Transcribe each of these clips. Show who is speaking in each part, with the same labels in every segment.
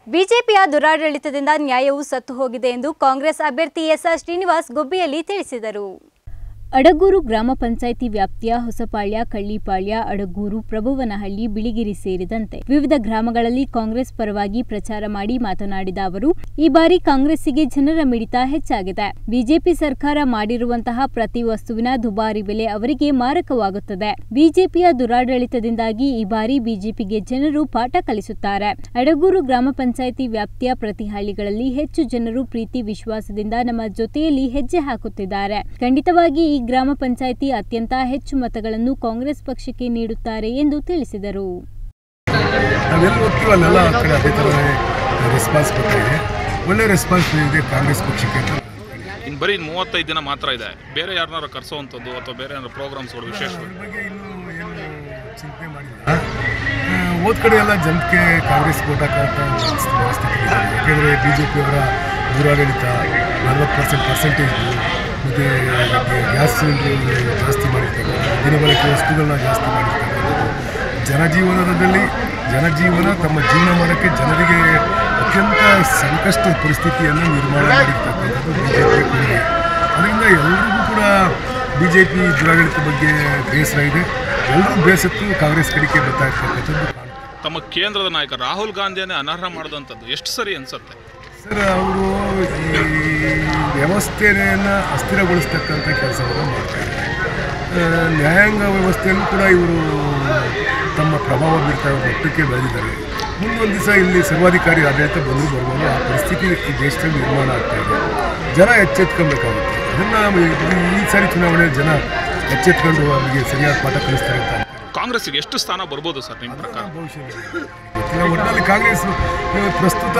Speaker 1: ಬಿಜೆಪಿಯ ದುರಾಡಳಿತದಿಂದ ನ್ಯಾಯವು ಸತ್ತು ಹೋಗಿದೆ ಎಂದು ಕಾಂಗ್ರೆಸ್ ಅಭ್ಯರ್ಥಿ ಎಸ್ಆರ್ ಶ್ರೀನಿವಾಸ್ ಗುಬ್ಬಿಯಲ್ಲಿ ತಿಳಿಸಿದರು ಅಡಗೂರು ಗ್ರಾಮ ಪಂಚಾಯಿತಿ ವ್ಯಾಪ್ತಿಯ ಹೊಸಪಾಳ್ಯ ಕಳ್ಳಿಪಾಳ್ಯ ಅಡಗೂರು ಪ್ರಭುವನಹಳ್ಳಿ ಬಿಳಿಗಿರಿ ಸೇರಿದಂತೆ ವಿವಿಧ ಗ್ರಾಮಗಳಲ್ಲಿ ಕಾಂಗ್ರೆಸ್ ಪರವಾಗಿ ಪ್ರಚಾರ ಮಾಡಿ ಮಾತನಾಡಿದ ಅವರು ಈ ಬಾರಿ ಕಾಂಗ್ರೆಸ್ಸಿಗೆ ಜನರ ಮಿಡಿತ ಹೆಚ್ಚಾಗಿದೆ ಬಿಜೆಪಿ ಸರ್ಕಾರ ಮಾಡಿರುವಂತಹ ಪ್ರತಿ ವಸ್ತುವಿನ ದುಬಾರಿ ಬೆಲೆ ಅವರಿಗೆ ಮಾರಕವಾಗುತ್ತದೆ ಬಿಜೆಪಿಯ ದುರಾಡಳಿತದಿಂದಾಗಿ ಈ ಬಾರಿ ಬಿಜೆಪಿಗೆ ಜನರು ಪಾಠ ಕಲಿಸುತ್ತಾರೆ ಅಡಗೂರು ಗ್ರಾಮ ಪಂಚಾಯಿತಿ ವ್ಯಾಪ್ತಿಯ ಪ್ರತಿ ಹಳ್ಳಿಗಳಲ್ಲಿ ಹೆಚ್ಚು ಜನರು ಪ್ರೀತಿ ವಿಶ್ವಾಸದಿಂದ ನಮ್ಮ ಜೊತೆಯಲ್ಲಿ ಹೆಜ್ಜೆ ಹಾಕುತ್ತಿದ್ದಾರೆ ಖಂಡಿತವಾಗಿ ಈ ಗ್ರಾಮ ಪಂಚಾಯಿತಿ ಅತ್ಯಂತ ಹೆಚ್ಚು ಮತಗಳನ್ನು ಕಾಂಗ್ರೆಸ್ ಪಕ್ಷಕ್ಕೆ ನೀಡುತ್ತಾರೆ ಎಂದು ತಿಳಿಸಿದರು
Speaker 2: ನಾವೆಲ್ಲಿ ಹೋಗ್ತೀವೋ ಅಲ್ಲೆಲ್ಲ ಆ ಕಡೆ ಅದೇ ಥರ ರೆಸ್ಪಾನ್ಸ್ ಬರ್ತಾ ಇದೆ ಒಳ್ಳೆ ರೆಸ್ಪಾನ್ಸ್ ಇದೆ ಕಾಂಗ್ರೆಸ್ ಪಕ್ಷಕ್ಕೆ ಅಂತ
Speaker 3: ಇನ್ನು ಬರೀ ಮೂವತ್ತೈದು ದಿನ ಮಾತ್ರ ಇದೆ ಬೇರೆ ಯಾರನ್ನಾರು ಕರೆಸೋವಂಥದ್ದು ಅಥವಾ ಬೇರೆ ಏನಾದ್ರು ಪ್ರೋಗ್ರಾಮ್ಸ್ಗಳು ವಿಶೇಷ
Speaker 2: ಅದ್ರ ಬಗ್ಗೆ ಇನ್ನೂ ಏನು ಚಿಂತೆ ಮಾಡಿಲ್ಲ ಹೋದ ಕಡೆ ಎಲ್ಲ ಜನಕ್ಕೆ ಕಾಂಗ್ರೆಸ್ ಓಟ್ ಹಾಕೋಂಥ ಪರಿಸ್ಥಿತಿ ಇದೆ ಯಾಕೆಂದರೆ ಬಿ ಜೆ ಪಿಯವರ ದುರಾಡಳಿತ ನಲ್ವತ್ತು ಪರ್ಸೆಂಟ್ ಪರ್ಸೆಂಟೇಜ್ ಮತ್ತು ಗ್ಯಾಸ್ ಸಿಲಿಂಡ್ರ್ ಜಾಸ್ತಿ ಮಾಡಿರ್ತಕ್ಕಂಥದ್ದು ದಿನಬಳಕೆ ವಸ್ತುಗಳನ್ನ ಜಾಸ್ತಿ ಮಾಡಿರ್ತಕ್ಕಂಥದ್ದು ಜನಜೀವನದಲ್ಲಿ ಜನಜೀವನ ತಮ್ಮ ಜೀವನ ಮಾಡೋಕ್ಕೆ ಜನರಿಗೆ ಅತ್ಯಂತ ಸಂಕಷ್ಟ ಪರಿಸ್ಥಿತಿಯನ್ನು ನಿರ್ಮಾಣ ಮಾಡಿರ್ತಕ್ಕಂಥದ್ದು ಬಿ ಜೆ ಪಿ ಕೊಡುಗೆ ಅದರಿಂದ ಎಲ್ಲರಿಗೂ ಕೂಡ ಬಿ ಜೆ ಪಿ ದುರಾಡಳಿತ ಬಗ್ಗೆ ಬೇಸರ ಇದೆ ಎಲ್ಲರೂ ಬೇಸತ್ತು ಕಾಂಗ್ರೆಸ್ ಕಡೆಗೆ ಬರ್ತಾ ಇರ್ತಕ್ಕಂಥದ್ದು ಕಾಣುತ್ತೆ.
Speaker 3: ತಮ್ಮ ಕೇಂದ್ರದ ನಾಯಕ ರಾಹುಲ್ ಗಾಂಧಿಯನ್ನೇ ಅನರ್ಹ ಮಾಡಿದಂಥದ್ದು ಎಷ್ಟು ಸರಿ ಅನ್ಸುತ್ತೆ
Speaker 2: ಸರ್ ಅವರು ಈ ವ್ಯವಸ್ಥೆಯನ್ನು ಅಸ್ಥಿರಗೊಳಿಸ್ತಕ್ಕಂಥ ಕೆಲಸವನ್ನು ಮಾಡ್ತಾರೆ ಆ, ನ್ಯಾಯಾಂಗ ವ್ಯವಸ್ಥೆಯಲ್ಲೂ ಕೂಡ ಇವರು ತಮ್ಮ ಪ್ರಭಾವ ಬೀರ್ತಾ ಇರೋ ಮಟ್ಟಕ್ಕೆ ಬೆಳೆದಿದ್ದಾರೆ ಮುಂದೊಂದು ದಿವಸ ಇಲ್ಲಿ ಸರ್ವಾಧಿಕಾರಿ ಆಡಳಿತ ಬಂದರೂ ಬರ್ಬೋದು ಆ ಪರಿಸ್ಥಿತಿ ಈ ದೇಶದಲ್ಲಿ ನಿರ್ಮಾಣ ಆಗ್ತಾ ಇದೆ ಜನ ಎಚ್ಚೆತ್ಕೊಬೇಕಾಗುತ್ತೆ ಅದನ್ನು ಈ ಸಾರಿ ಚುನಾವಣೆ ಜನ ಎಚ್ಚೆತ್ಕೊಂಡು ಅವರಿಗೆ ಸರಿಯಾದ ಪಾಠ ಕಲಿಸ್ತಾರೆ ಅಂತ
Speaker 3: ಕಾಂಗ್ರೆಸ್ಸಿಗೆ ಎಷ್ಟು ಸ್ಥಾನ ಬರ್ಬೋದು ಸರ್ ನಿಮ್ಮ ಪ್ರಕಾರ
Speaker 2: ಭವಿಷ್ಯದಲ್ಲಿ ಗೊತ್ತಿಲ್ಲ ಒಟ್ಟಿನಲ್ಲಿ ಕಾಂಗ್ರೆಸ್ ಇವತ್ತು ಪ್ರಸ್ತುತ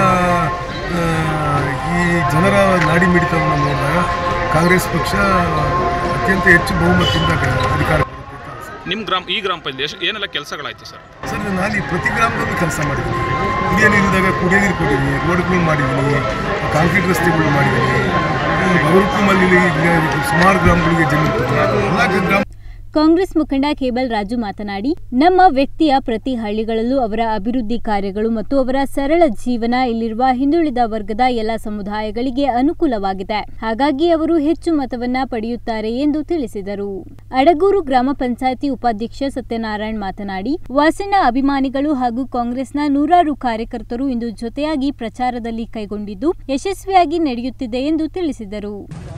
Speaker 2: ಆ, ಈ ಜನರ ನಾಡಿ ಮಿಡಿತವನ್ನು ನೋಡಿದಾಗ ಕಾಂಗ್ರೆಸ್ ಪಕ್ಷ ಅತ್ಯಂತ ಹೆಚ್ಚು ಬಹುಮತದಿಂದ ಅಧಿಕಾರ ಬರುತ್ತೆ ಅಂತ ಅನ್ಸುತ್ತೆ.
Speaker 3: ನಿಮ್ಮ ಗ್ರಾಮ ಈ ಗ್ರಾಮ ಪಂಚಾಯತ್ ಎಷ್ಟು ಏನೆಲ್ಲ ಕೆಲಸಗಳಾಯ್ತು ಸರ್
Speaker 2: ಸರ್ ನಾನು ಈ ಪ್ರತಿ ಗ್ರಾಮದಲ್ಲೂ ಕೆಲಸ ಮಾಡಿದ್ದೀನಿ ಕುಡಿಯೋ ನೀರಿದ್ದಾಗ ಕುಡಿಯೋ ನೀರು ಕೊಟ್ಟಿದ್ದೀನಿ ರೋಡ್ಗಳು ಮಾಡಿದ್ದೀನಿ ಕಾಂಕ್ರೀಟ್ ರಸ್ತೆಗಳು ಮಾಡಿದ್ದೀನಿ ಗೌರವಕುಮಲ್ಲಿ ಸುಮಾರು ಗ್ರಾಮಗಳಿಗೆ ಜಮೀನು ಕೊಟ್ಟಿದ್ದೀನಿ ಎಲ್ಲ ಗ್ರಾಮ
Speaker 1: ಕಾಂಗ್ರೆಸ್ ಮುಖಂಡ ಕೇಬಲ್ ರಾಜು ಮಾತನಾಡಿ ನಮ್ಮ ವ್ಯಕ್ತಿಯ ಪ್ರತಿ ಹಳ್ಳಿಗಳಲ್ಲೂ ಅವರ ಅಭಿವೃದ್ಧಿ ಕಾರ್ಯಗಳು ಮತ್ತು ಅವರ ಸರಳ ಜೀವನ ಇಲ್ಲಿರುವ ಹಿಂದುಳಿದ ವರ್ಗದ ಎಲ್ಲ ಸಮುದಾಯಗಳಿಗೆ ಅನುಕೂಲವಾಗಿದೆ ಹಾಗಾಗಿ ಅವರು ಹೆಚ್ಚು ಮತವನ್ನ ಪಡೆಯುತ್ತಾರೆ ಎಂದು ತಿಳಿಸಿದರು ಅಡಗೂರು ಗ್ರಾಮ ಪಂಚಾಯಿತಿ ಉಪಾಧ್ಯಕ್ಷ ಸತ್ಯನಾರಾಯಣ್ ಮಾತನಾಡಿ ವಾಸಣ್ಣ ಅಭಿಮಾನಿಗಳು ಹಾಗೂ ಕಾಂಗ್ರೆಸ್ನ ನೂರಾರು ಕಾರ್ಯಕರ್ತರು ಇಂದು ಜೊತೆಯಾಗಿ ಪ್ರಚಾರದಲ್ಲಿ ಕೈಗೊಂಡಿದ್ದು ಯಶಸ್ವಿಯಾಗಿ ನಡೆಯುತ್ತಿದೆ ಎಂದು ತಿಳಿಸಿದರು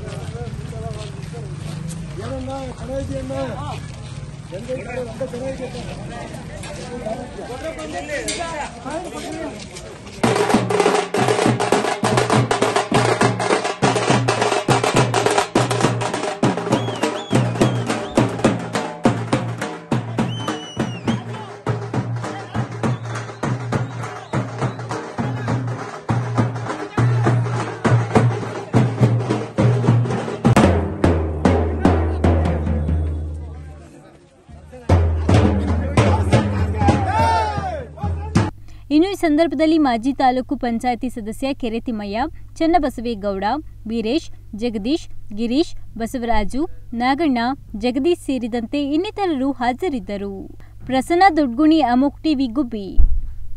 Speaker 1: ಇನ್ನು ಈ ಸಂದರ್ಭದಲ್ಲಿ ಮಾಜಿ ತಾಲೂಕು ಪಂಚಾಯಿತಿ ಸದಸ್ಯ ಕೆರೆತಿಮ್ಮಯ್ಯ ಚನ್ನಬಸವೇಗೌಡ ವೀರೇಶ್ ಜಗದೀಶ್ ಗಿರೀಶ್ ಬಸವರಾಜು ನಾಗಣ್ಣ ಜಗದೀಶ್ ಸೇರಿದಂತೆ ಇನ್ನಿತರರು ಹಾಜರಿದ್ದರು ಪ್ರಸನ್ನ ದೊಡ್ಗುಣಿ ಅಮೋಕ್ ಟಿವಿ ಗುಬ್ಬಿ